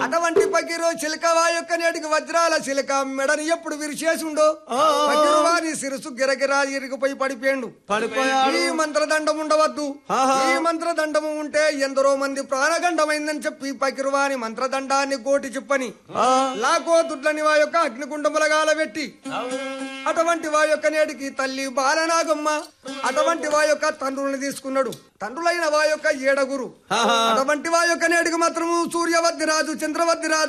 అటువంటి పకీరు చిలకవా యొక్క నేటికి వజ్రాల చిలక మెడని ఎప్పుడు విరిచేసిండో పకీరు వారి సిరుసు గిరగిరా ఇరిగిపోయి పడిపోయిండు పడిపోయాడు ఈ మంత్రదండం ఉండవద్దు ఆహా. ఈ మంత్రదండము ఉంటే ఎందరో మంది ప్రాణగండమైందని చెప్పి పకిరువాని మంత్రదండాన్ని కోటి చెప్పని ఆ. లాకో దుడ్లని వా యొక్క అగ్నిగుండములగాల పెట్టి అటువంటి వా యొక్క నేటికి తల్లి బాలనాగమ్మ అటువంటి వా యొక్క తండ్రుల్ని తీసుకున్నాడు తండ్రులైన వా యొక్క ఏడగురు ఆహా. అటువంటి వా యొక్క నేటికి మాత్రము సూర్యవద్ది రాజు చంద్రవద్ది రాజు